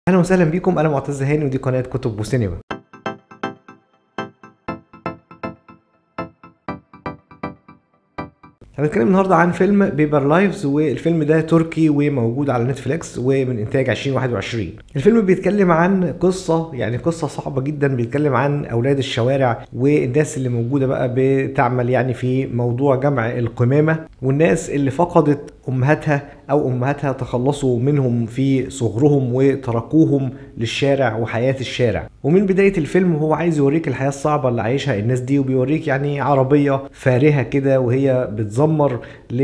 اهلا وسهلا بيكم انا معتز هاني ودي قناه كتب وسينما هنتكلم النهارده عن فيلم بيبر لايفز والفيلم ده تركي وموجود على نتفليكس ومن انتاج 2021 الفيلم بيتكلم عن قصه يعني قصه صعبه جدا بيتكلم عن اولاد الشوارع والناس اللي موجوده بقى بتعمل يعني في موضوع جمع القمامه والناس اللي فقدت امهاتها او امهاتها تخلصوا منهم في صغرهم وتركوهم للشارع وحياه الشارع ومن بدايه الفيلم هو عايز يوريك الحياه الصعبه اللي عايشها الناس دي وبيوريك يعني عربيه فارهه كده وهي بتزمر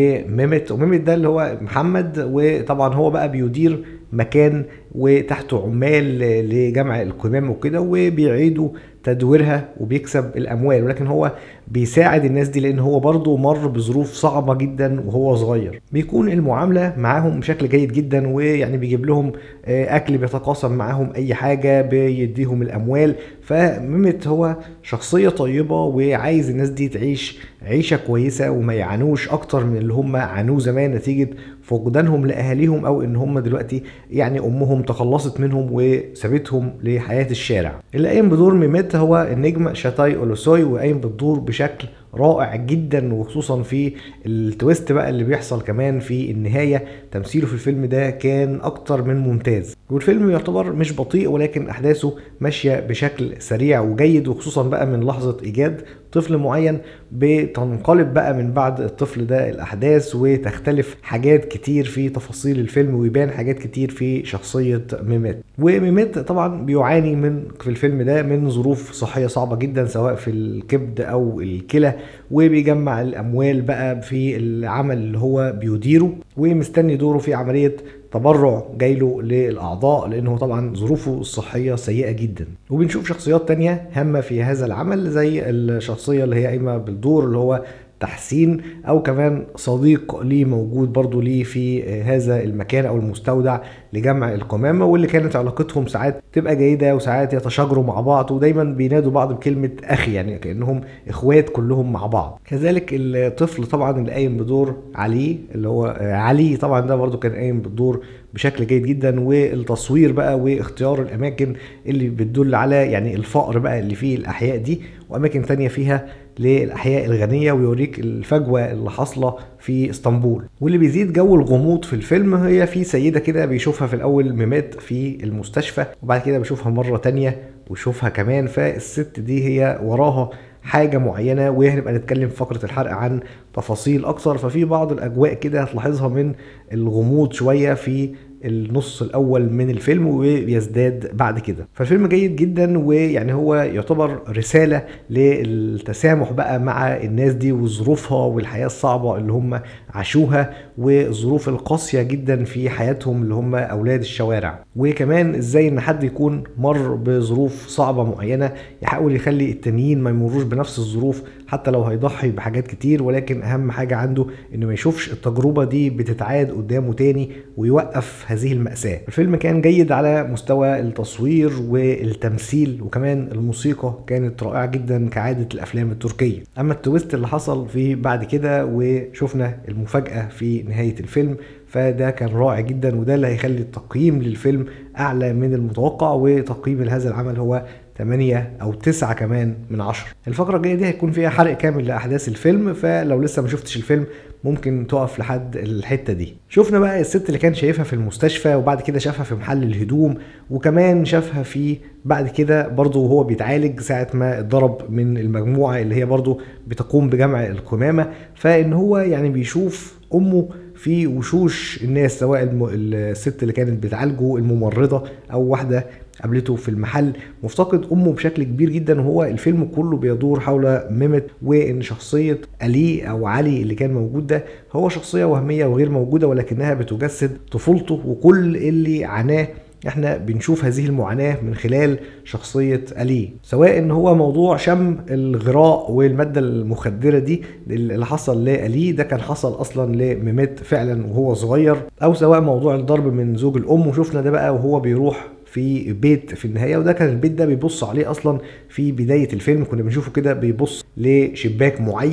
لميمت وميمت ده اللي هو محمد وطبعا هو بقى بيدير مكان وتحته عمال لجمع القمام وكده وبيعيدوا تدويرها وبيكسب الاموال ولكن هو بيساعد الناس دي لان هو برضه مر بظروف صعبه جدا وهو صغير بيكون المعامله معاهم بشكل جيد جدا ويعني بيجيب لهم اكل بيتقاسم معاهم اي حاجه بيديهم الاموال فميمت هو شخصيه طيبه وعايز الناس دي تعيش عيشه كويسه وما يعانوش اكتر من اللي هم عانوه زمان نتيجه فقدانهم لاهاليهم او ان هم دلوقتي يعني امهم تخلصت منهم وسابتهم لحياه الشارع اللي قايم بدور ميمت هو النجم شاتاي اولوسوي وقايم بالدور بشكل رائع جدا وخصوصا في التويست بقى اللي بيحصل كمان في النهاية تمثيله في الفيلم ده كان أكتر من ممتاز والفيلم يعتبر مش بطيء ولكن أحداثه ماشية بشكل سريع وجيد وخصوصا بقى من لحظة إيجاد طفل معين بتنقلب بقى من بعد الطفل ده الأحداث وتختلف حاجات كتير في تفاصيل الفيلم ويبان حاجات كتير في شخصية ميمات وميمات طبعا بيعاني من في الفيلم ده من ظروف صحية صعبة جدا سواء في الكبد أو الكلى وبيجمع الاموال بقى في العمل اللي هو بيديره ومستني دوره في عمليه تبرع جايله للاعضاء لانه طبعا ظروفه الصحيه سيئه جدا وبنشوف شخصيات تانية هامه في هذا العمل زي الشخصيه اللي هي قايمه بالدور اللي هو تحسين او كمان صديق ليه موجود برضو ليه في هذا المكان او المستودع لجمع القمامه واللي كانت علاقتهم ساعات تبقى جيده وساعات يتشاجروا مع بعض ودايما بينادوا بعض بكلمه اخي يعني كانهم اخوات كلهم مع بعض كذلك الطفل طبعا اللي قايم بدور علي اللي هو علي طبعا ده برضو كان قايم بالدور بشكل جيد جدا والتصوير بقى واختيار الاماكن اللي بتدل على يعني الفقر بقى اللي فيه الاحياء دي واماكن تانية فيها للاحياء الغنيه ويوريك الفجوه اللي حاصله في اسطنبول واللي بيزيد جو الغموض في الفيلم هي في سيده كده بيشوفها في الاول ميمات في المستشفى وبعد كده بيشوفها مره تانية ويشوفها كمان فالست دي هي وراها حاجة معينة وهنبقى نتكلم في فقرة الحرق عن تفاصيل أكثر ففي بعض الأجواء كده هتلاحظها من الغموض شوية في النص الاول من الفيلم ويزداد بعد كده فالفيلم جيد جدا ويعني هو يعتبر رساله للتسامح بقى مع الناس دي وظروفها والحياه الصعبه اللي هم عاشوها والظروف القاسيه جدا في حياتهم اللي هم اولاد الشوارع وكمان ازاي ان حد يكون مر بظروف صعبه معينه يحاول يخلي التانيين ما يمروش بنفس الظروف حتى لو هيضحي بحاجات كتير ولكن اهم حاجه عنده انه ما يشوفش التجربه دي بتتعاد قدامه تاني ويوقف هذه المأساة الفيلم كان جيد على مستوى التصوير والتمثيل وكمان الموسيقى كانت رائعة جدا كعادة الأفلام التركية أما التويست اللي حصل في بعد كده وشفنا المفاجأة في نهاية الفيلم فده كان رائع جدا وده اللي هيخلي التقييم للفيلم أعلى من المتوقع وتقييم لهذا العمل هو 8 او 9 كمان من 10 الفقره الجايه دي هيكون فيها حرق كامل لاحداث الفيلم فلو لسه ما شفتش الفيلم ممكن تقف لحد الحته دي شفنا بقى الست اللي كان شايفها في المستشفى وبعد كده شافها في محل الهدوم وكمان شافها في بعد كده برضه وهو بيتعالج ساعه ما اتضرب من المجموعه اللي هي برضه بتقوم بجمع القمامه فان هو يعني بيشوف امه في وشوش الناس سواء الم... الست اللي كانت بتعالجه الممرضه او واحده قابلته في المحل مفتقد امه بشكل كبير جدا وهو الفيلم كله بيدور حول ميمت وان شخصيه الي او علي اللي كان موجود ده هو شخصيه وهميه وغير موجوده ولكنها بتجسد طفولته وكل اللي عاناه احنا بنشوف هذه المعاناة من خلال شخصية ألي سواء ان هو موضوع شم الغراء والمادة المخدرة دي اللي حصل لألي ده كان حصل اصلا لميمت فعلا وهو صغير او سواء موضوع الضرب من زوج الام وشفنا ده بقى وهو بيروح في بيت في النهايه وده كان البيت ده بيبص عليه اصلا في بدايه الفيلم كنا بنشوفه كده بيبص لشباك معين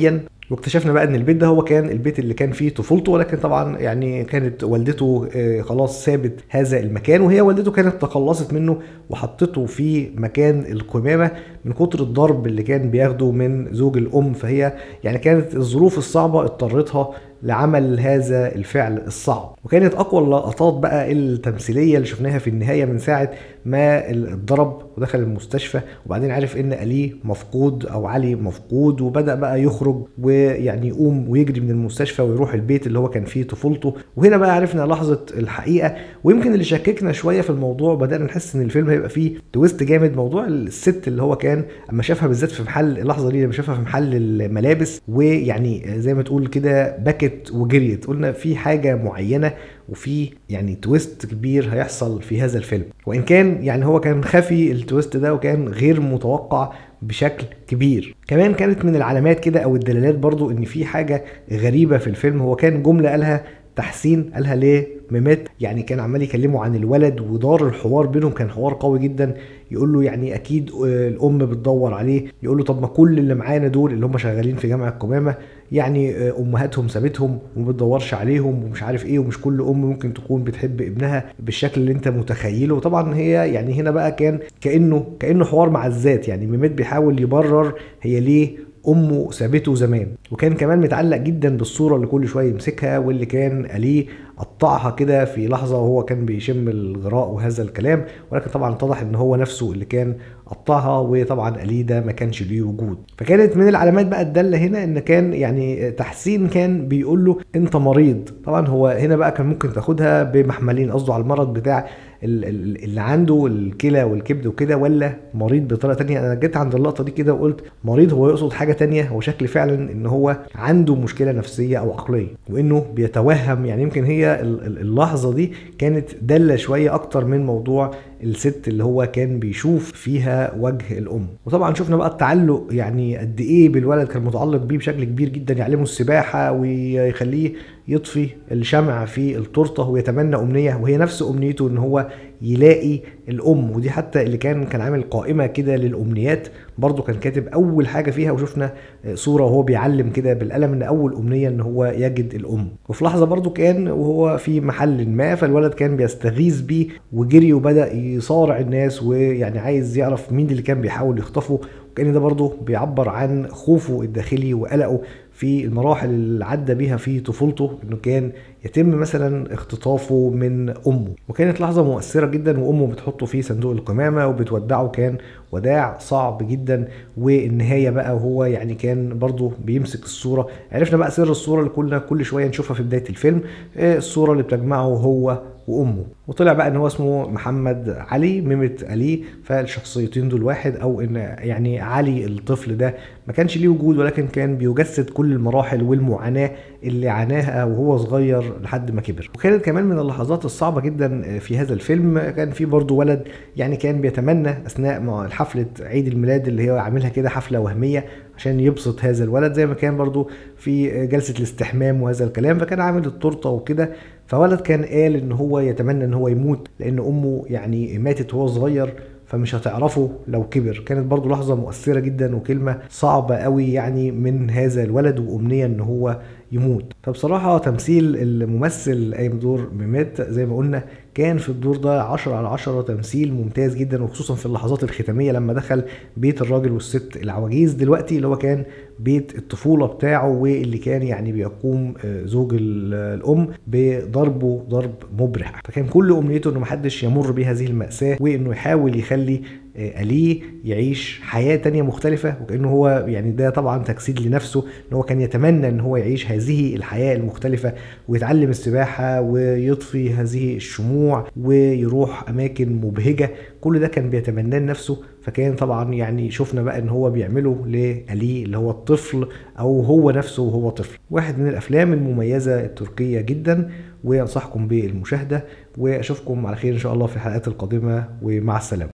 واكتشفنا بقى ان البيت ده هو كان البيت اللي كان فيه طفولته ولكن طبعا يعني كانت والدته آه، خلاص سابت هذا المكان وهي والدته كانت تخلصت منه وحطته في مكان القمامه من كتر الضرب اللي كان بياخده من زوج الام فهي يعني كانت الظروف الصعبه اضطرتها لعمل هذا الفعل الصعب وكانت اقوى اللقطات بقى التمثيليه اللي شفناها في النهايه من ساعه ما اتضرب ودخل المستشفى وبعدين عرف ان اليه مفقود او علي مفقود وبدا بقى يخرج ويعني يقوم ويجري من المستشفى ويروح البيت اللي هو كان فيه طفولته وهنا بقى عرفنا لحظه الحقيقه ويمكن اللي شككنا شويه في الموضوع بدانا نحس ان الفيلم هيبقى فيه تويست جامد موضوع الست اللي هو كان اما شافها بالذات في محل اللحظه دي لما شافها في محل الملابس ويعني زي ما تقول كده بكت وجريت قلنا في حاجه معينه وفي يعني تويست كبير هيحصل في هذا الفيلم وان كان يعني هو كان خفي التويست ده وكان غير متوقع بشكل كبير كمان كانت من العلامات كده او الدلالات برضو ان في حاجه غريبه في الفيلم هو كان جمله قالها تحسين قالها ليه ميمات يعني كان عمال يكلمه عن الولد ودار الحوار بينهم كان حوار قوي جدا يقول له يعني اكيد آه، الام بتدور عليه يقول له طب ما كل اللي معانا دول اللي هم شغالين في جامعه القمامه يعني آه، امهاتهم سابتهم وما بتدورش عليهم ومش عارف ايه ومش كل ام ممكن تكون بتحب ابنها بالشكل اللي انت متخيله وطبعا هي يعني هنا بقى كان كانه كانه حوار مع الذات يعني ميمات بيحاول يبرر هي ليه امه سابته زمان وكان كمان متعلق جدا بالصوره اللي كل شويه يمسكها واللي كان اليه قطعها كده في لحظه وهو كان بيشم الغراء وهذا الكلام ولكن طبعا اتضح ان هو نفسه اللي كان قطعها وطبعا اليه ده ما كانش ليه وجود فكانت من العلامات بقى الداله هنا ان كان يعني تحسين كان بيقول له انت مريض طبعا هو هنا بقى كان ممكن تاخدها بمحملين قصده على المرض بتاع ال- ال- اللي عنده الكلى والكبد وكده ولا مريض بطريقه تانية انا جيت عند اللقطه دي كده وقلت مريض هو يقصد حاجه تانية هو شكل فعلا ان هو عنده مشكله نفسيه او عقليه وانه بيتوهم يعني يمكن هي ال- ال- اللحظه دي كانت داله شويه اكتر من موضوع الست اللي هو كان بيشوف فيها وجه الام وطبعا شفنا بقى التعلق يعني قد ايه بالولد كان متعلق بيه بشكل كبير جدا يعلمه السباحه ويخليه يطفي الشمع في التورته ويتمنى امنيه وهي نفس امنيته ان هو يلاقي الام ودي حتى اللي كان كان عامل قائمه كده للامنيات برضه كان كاتب اول حاجه فيها وشفنا صوره وهو بيعلم كده بالقلم ان اول امنيه ان هو يجد الام وفي لحظه برضه كان وهو في محل ما فالولد كان بيستغيث بيه وجري وبدا يصارع الناس ويعني عايز يعرف مين اللي كان بيحاول يخطفه وكان ده برضه بيعبر عن خوفه الداخلي وقلقه في المراحل اللي عدى بيها في طفولته انه كان يتم مثلا اختطافه من امه وكانت لحظه مؤثره جدا وامه بتحطه في صندوق القمامه وبتودعه كان وداع صعب جدا والنهايه بقى وهو يعني كان برضه بيمسك الصوره عرفنا بقى سر الصوره اللي كنا كل شويه نشوفها في بدايه الفيلم آه، الصوره اللي بتجمعه هو وامه وطلع بقى ان هو اسمه محمد علي ميمة علي فالشخصيتين دول واحد او ان يعني علي الطفل ده ما كانش ليه وجود ولكن كان بيجسد كل المراحل والمعاناه اللي عاناها وهو صغير لحد ما كبر وكانت كمان من اللحظات الصعبه جدا في هذا الفيلم كان في برضه ولد يعني كان بيتمنى اثناء مع حفله عيد الميلاد اللي هو عاملها كده حفله وهميه عشان يبسط هذا الولد زي ما كان برضه في جلسه الاستحمام وهذا الكلام فكان عامل التورته وكده فولد كان قال ان هو يتمنى ان هو يموت لان امه يعني ماتت وهو صغير فمش هتعرفه لو كبر كانت برضو لحظة مؤثرة جدا وكلمة صعبة قوي يعني من هذا الولد وأمنية ان هو يموت فبصراحة تمثيل الممثل قايم بدور ميمات زي ما قلنا كان في الدور ده 10 على 10 تمثيل ممتاز جدا وخصوصا في اللحظات الختامية لما دخل بيت الراجل والست العواجيز دلوقتي اللي هو كان بيت الطفولة بتاعه واللي كان يعني بيقوم آه، زوج ال- الأم بضربه ضرب مبرح فكان كل أمنيته إنه محدش يمر بهذه المأساة وإنه يحاول يخلي آه، أليه يعيش حياة تانية مختلفة وكأنه هو يعني ده طبعا تجسيد لنفسه إن هو كان يتمنى إن هو يعيش هذه الحياة المختلفة ويتعلم السباحة ويطفي هذه الشموع ويروح أماكن مبهجة كل ده كان بيتمناه لنفسه فكان طبعا يعني شفنا بقى ان هو بيعمله لألي اللي هو الطفل او هو نفسه وهو طفل واحد من الافلام المميزة التركية جدا وانصحكم بالمشاهدة واشوفكم على خير ان شاء الله في الحلقات القادمة ومع السلامة